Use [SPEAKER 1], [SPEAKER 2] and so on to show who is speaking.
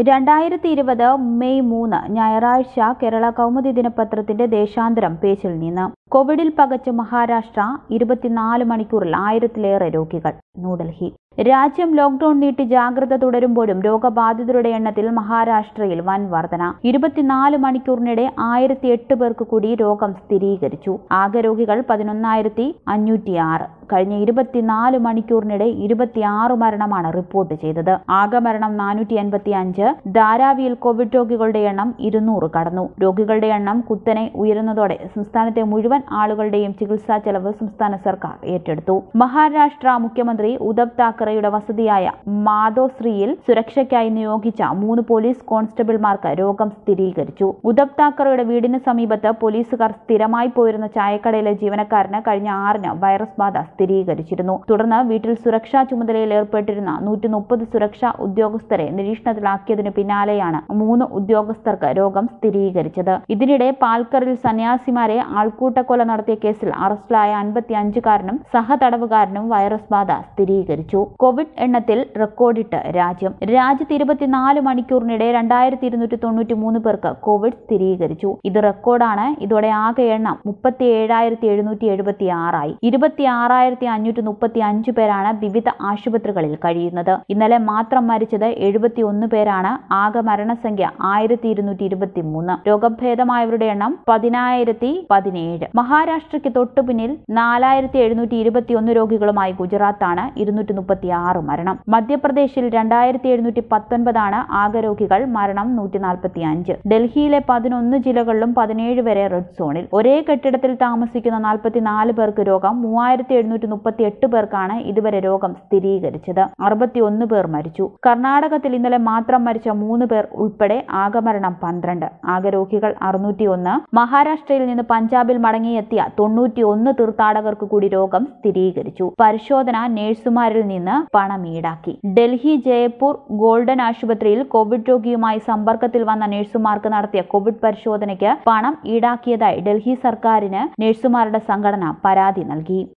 [SPEAKER 1] രണ്ടായിരത്തി ഇരുപത് മെയ് മൂന്ന് ഞായറാഴ്ച കേരള കൗമുദി ദിനപത്രത്തിന്റെ ദേശാന്തരം പേജിൽ നിന്ന് കോവിഡിൽ പകച്ച മഹാരാഷ്ട്ര ഇരുപത്തിനാല് മണിക്കൂറിൽ ആയിരത്തിലേറെ രോഗികൾ ന്യൂഡൽഹി രാജ്യം ലോക്ഡൌൺ നീട്ടി ജാഗ്രത തുടരുമ്പോഴും രോഗബാധിതരുടെ എണ്ണത്തിൽ മഹാരാഷ്ട്രയിൽ വൻ വർധന ഇരുപത്തിനാല് മണിക്കൂറിനിടെ ആയിരത്തി എട്ട് പേർക്ക് കൂടി രോഗം സ്ഥിരീകരിച്ചു ആകെ രോഗികൾ പതിനൊന്നായിരത്തി അഞ്ഞൂറ്റിയാറ് കഴിഞ്ഞ ഇരുപത്തിനാല് മണിക്കൂറിനിടെ ഇരുപത്തിയാറ് മരണമാണ് റിപ്പോർട്ട് ചെയ്തത് ആകെ മരണം നാനൂറ്റി അൻപത്തി അഞ്ച് ധാരാവിയിൽ കോവിഡ് രോഗികളുടെ എണ്ണം ഇരുന്നൂറ് കടന്നു രോഗികളുടെ എണ്ണം കുത്തനെ ഉയരുന്നതോടെ സംസ്ഥാനത്തെ മുഴുവൻ ആളുകളുടെയും ചികിത്സാ ചെലവ് സംസ്ഥാന സർക്കാർ ഏറ്റെടുത്തു മഹാരാഷ്ട്ര മുഖ്യമന്ത്രി ഉദ്ധവ് താക്കറെയുടെ വസതിയായ മാധോശ്രീയിൽ സുരക്ഷയ്ക്കായി നിയോഗിച്ച മൂന്ന് പോലീസ് കോൺസ്റ്റബിൾമാർക്ക് രോഗം സ്ഥിരീകരിച്ചു ഉദ്ധവ് താക്കറെയുടെ വീടിന് സമീപത്ത് പോലീസുകാർ സ്ഥിരമായി പോയിരുന്ന ചായക്കടയിലെ ജീവനക്കാരന് കഴിഞ്ഞ ആറിന് വൈറസ് ബാധ സ്ഥിരീകരിച്ചിരുന്നു തുടർന്ന് വീട്ടിൽ സുരക്ഷാ ചുമതലയിൽ ഏർപ്പെട്ടിരുന്ന നൂറ്റി മുപ്പത് സുരക്ഷാ ഉദ്യോഗസ്ഥരെ നിരീക്ഷണത്തിലാക്കിയതിനു പിന്നാലെയാണ് മൂന്ന് ഉദ്യോഗസ്ഥർക്ക് രോഗം സ്ഥിരീകരിച്ചത് ഇതിനിടെ പാൽക്കറിൽ സന്യാസിമാരെ ആൾക്കൂട്ടക്കൊല നടത്തിയ കേസിൽ അറസ്റ്റിലായ അൻപത്തിയഞ്ചുകാരനും സഹതടവുകാരനും വൈറസ് ബാധ സ്ഥിരീകരിച്ചു കോവിഡ് എണ്ണത്തിൽ റെക്കോർഡിട്ട് രാജ്യം രാജ്യത്ത് ഇരുപത്തിനാല് മണിക്കൂറിനിടെ രണ്ടായിരത്തി ഇരുന്നൂറ്റി തൊണ്ണൂറ്റി മൂന്ന് പേർക്ക് കോവിഡ് സ്ഥിരീകരിച്ചു ഇത് റെക്കോർഡാണ് ഇതോടെ ആകെ എണ്ണം മുപ്പത്തി ഏഴായിരത്തി എഴുന്നൂറ്റി എഴുപത്തി ആറായി ഇരുപത്തി ആറായിരത്തി അഞ്ഞൂറ്റി മുപ്പത്തി അഞ്ച് പേരാണ് വിവിധ ആശുപത്രികളിൽ കഴിയുന്നത് ഇന്നലെ മാത്രം മരിച്ചത് എഴുപത്തി ഒന്ന് പേരാണ് ആകെ മരണസംഖ്യ ആയിരത്തി ഇരുന്നൂറ്റി ഇരുപത്തി മൂന്ന് രോഗഭേദമായവരുടെ എണ്ണം പതിനായിരത്തി പതിനേഴ് മഹാരാഷ്ട്രയ്ക്ക് തൊട്ടുപിന്നിൽ നാലായിരത്തി എഴുന്നൂറ്റി ഇരുപത്തി ഒന്ന് രോഗികളുമായി ഗുജറാത്താണ് ഇരുന്നൂറ്റി മുപ്പത്തി ആറ് മരണം മധ്യപ്രദേശിൽ രണ്ടായിരത്തി എഴുന്നൂറ്റി പത്തൊൻപതാണ് ആകെ രോഗികൾ മരണം നൂറ്റി നാൽപ്പത്തി അഞ്ച് ഡൽഹിയിലെ പതിനൊന്ന് ജില്ലകളിലും പതിനേഴ് വരെ റെഡ് സോണിൽ ഒരേ കെട്ടിടത്തിൽ താമസിക്കുന്ന നാൽപ്പത്തിനാല് പേർക്ക് രോഗം മൂവായിരത്തി എഴുന്നൂറ്റി മുപ്പത്തി എട്ട് പേർക്കാണ് ഇതുവരെ രോഗം സ്ഥിരീകരിച്ചത് അറുപത്തിയൊന്ന് പേർ മരിച്ചു കർണാടകത്തിൽ ഇന്നലെ മാത്രം മരിച്ച മൂന്ന് പേർ ഉൾപ്പെടെ ആകെ മരണം പന്ത്രണ്ട് ആകെ രോഗികൾ അറുന്നൂറ്റി ഒന്ന് മഹാരാഷ്ട്രയിൽ നിന്ന് പഞ്ചാബിൽ മടങ്ങിയെത്തിയ തൊണ്ണൂറ്റി ഒന്ന് തീർത്ഥാടകർക്ക് കൂടി രോഗം സ്ഥിരീകരിച്ചു പരിശോധന നഴ്സുമാരിൽ നിന്ന് പണം ഈടാക്കി ഡൽഹി ജയ്പൂർ ഗോൾഡൻ ആശുപത്രിയിൽ കോവിഡ് രോഗിയുമായി സമ്പർക്കത്തിൽ വന്ന നഴ്സുമാർക്ക് നടത്തിയ കോവിഡ് പരിശോധനയ്ക്ക് പണം ഈടാക്കിയതായി ഡൽഹി സർക്കാരിന് നഴ്സുമാരുടെ സംഘടന പരാതി നൽകി